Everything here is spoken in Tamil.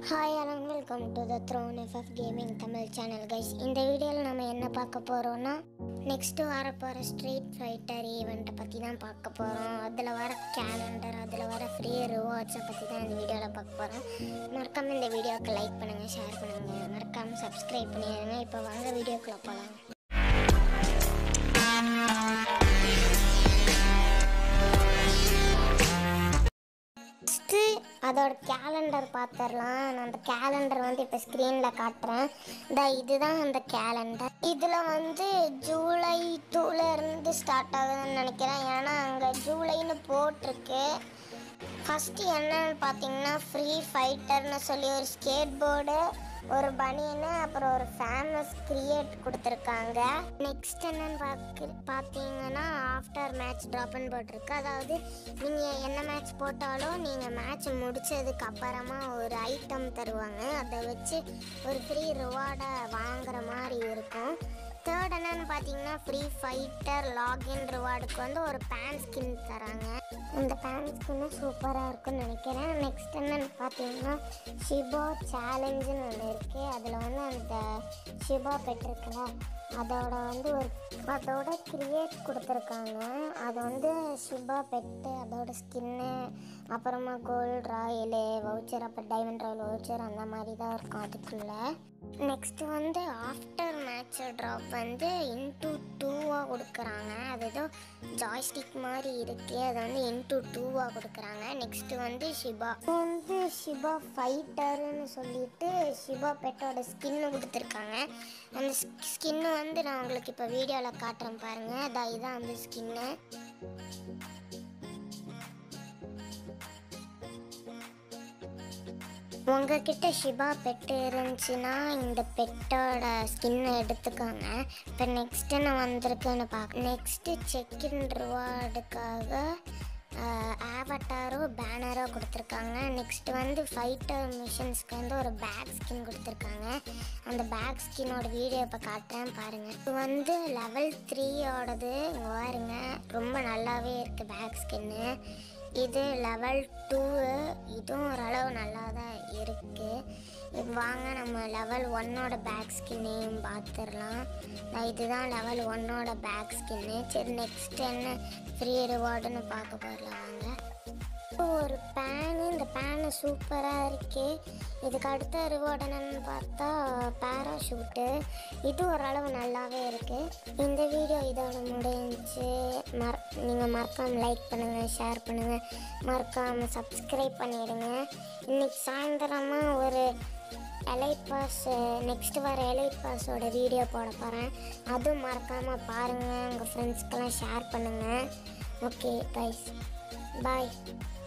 hi and welcome to the throne FF gaming Tamil channel guys இந்த வீடியோவில் நம்ம என்ன பார்க்க போகிறோம்னா நெக்ஸ்ட்டு வரப்போகிற ஸ்ட்ரீட் ஃபைட்டர் ஈவெண்ட்டை பற்றி தான் பார்க்க போகிறோம் அதில் வர கேலண்டர் அதில் வர ஃப்ரீ ரிவார்ட்ஸை பற்றி தான் இந்த வீடியோவில் பார்க்க போகிறோம் மறக்காமல் இந்த வீடியோவுக்கு லைக் பண்ணுங்கள் ஷேர் பண்ணுங்கள் மறக்காமல் சப்ஸ்கிரைப் பண்ணிடுங்க இப்போ வாங்க வீடியோக்குள்ளே போகலாம் ஃபஸ்ட்டு அதோட கேலண்டர் பார்த்துடலாம் நான் அந்த கேலண்டர் வந்து இப்போ ஸ்க்ரீனில் காட்டுறேன் இந்த இதுதான் அந்த கேலண்டர் இதில் வந்து ஜூலை டூல இருந்து ஸ்டார்ட் ஆகுதுன்னு நினைக்கிறேன் ஏன்னா அங்கே ஜூலைன்னு போட்டிருக்கு ஃபஸ்ட்டு என்னன்னு பார்த்தீங்கன்னா ஃப்ரீ ஃபைட்டர்னு சொல்லி ஒரு ஸ்கேட் போர்டு ஒரு பனியனு அப்புறம் ஒரு ஃபேமஸ் கிரியேட் கொடுத்துருக்காங்க நெக்ஸ்ட் என்னன்னு பார்க்க பார்த்தீங்கன்னா ஆஃப்டர் மேட்ச் ட்ராப்னு போட்டிருக்கு அதாவது நீங்கள் என்ன மேட்ச் போட்டாலும் நீங்கள் மேட்ச் முடிச்சதுக்கு அப்புறமா ஒரு ஐட்டம் தருவாங்க அதை வச்சு ஒரு ஃப்ரீ ரிவார்டை வாங்குற மாதிரி இருக்கும் தேர்ட் என்னன்னு பார்த்தீங்கன்னா ஃப்ரீ ஃபைட்டர் லாகின் ரிவார்டுக்கு வந்து ஒரு பேன் ஸ்கின் தராங்க இந்த பேன் ஸ்கின்னும் சூப்பராக இருக்கும்னு நினைக்கிறேன் நெக்ஸ்ட் என்னன்னு பார்த்தீங்கன்னா ஷிபா சேலஞ்சுன்னு ஒன்று இருக்குது அதில் வந்து அந்த ஷிபா பெற்றிருக்குல்ல அதோட வந்து ஒரு அதோட கிரியேட் கொடுத்துருக்காங்க அது வந்து ஷிபா பெட்டு அதோட ஸ்கின்னு அப்புறமா கோல்ட் ராயலு வவுச்சர் அப்புறம் டைமண்ட் ராயல் வவுச்சர் அந்த மாதிரி தான் இருக்கும் அதுக்குள்ளே நெக்ஸ்ட் வந்து ஆஃப்டர் மேட்ச் ட்ராப் வந்து இன்டூ டூவாக கொடுக்குறாங்க அது ஏதோ ஜாய்ஸ்டிக் மாதிரி இருக்கு அதை வந்து இன்டூ டூவாக கொடுக்குறாங்க நெக்ஸ்ட் வந்து ஷிபா இது வந்து ஷிபா ஃபைட்டர்னு சொல்லிட்டு ஷிபா பெட்டோட ஸ்கின்னு கொடுத்துருக்காங்க அந்த ஸ்கின்னு வந்து நான் உங்களுக்கு இப்போ வீடியோவில் காட்டுறேன் பாருங்கள் அதான் இதான் அந்த ஸ்கின்னு உங்ககிட்ட ஷிபா பெட்டு இருந்துச்சுன்னா இந்த பெட்டோட ஸ்கின்னை எடுத்துக்கோங்க இப்போ நெக்ஸ்ட் என்ன வந்திருக்குன்னு பார்க்க நெக்ஸ்ட்டு செக்இன் ரிவார்டுக்காக ஆவட்டாரோ பேனரோ கொடுத்துருக்காங்க நெக்ஸ்ட் வந்து ஃபைட்டர் மிஷன்ஸ்க்கு வந்து ஒரு பேக் ஸ்கின் கொடுத்துருக்காங்க அந்த பேக் ஸ்கின்னோட வீடியோ இப்போ காட்டுறேன் பாருங்கள் இது வந்து லெவல் த்ரீயோடது இங்கே பாருங்க ரொம்ப நல்லாவே இருக்குது பேக் ஸ்கின்னு இது லெவல் டூ இதுவும் ஓரளவு நல்லா தான் இருக்குது இப்போ வாங்க நம்ம லெவல் ஒன்னோட பேக் ஸ்கின்னையும் பார்த்துடலாம் நான் இதுதான் லெவல் ஒன்னோட பேக் ஸ்கின்னு சரி நெக்ஸ்ட் என்ன ஃப்ரீ ரிவார்டுன்னு பார்க்க போயிடலாம் வாங்க ஒரு பேனு இந்த பேனு சூப்பராக இருக்கு இதுக்கு அடுத்த ரிவார்டு என்னன்னு பார்த்தா பேராஷூட்டு இது ஓரளவு நல்லாவே இருக்குது இந்த வீடியோ இதோட முடிஞ்சு மற நீங்கள் மறக்காமல் லைக் பண்ணுங்கள் ஷேர் பண்ணுங்கள் மறக்காமல் சப்ஸ்கிரைப் பண்ணிடுங்க இன்னைக்கு சாயந்தரமாக ஒரு எலைட் பாஸ் நெக்ஸ்ட் வர எலைட் பாஸோட வீடியோ போட போகிறேன் அதுவும் மறக்காமல் பாருங்கள் உங்கள் ஃப்ரெண்ட்ஸ்க்கெல்லாம் ஷேர் பண்ணுங்கள் ஓகே கைஸ் பாய்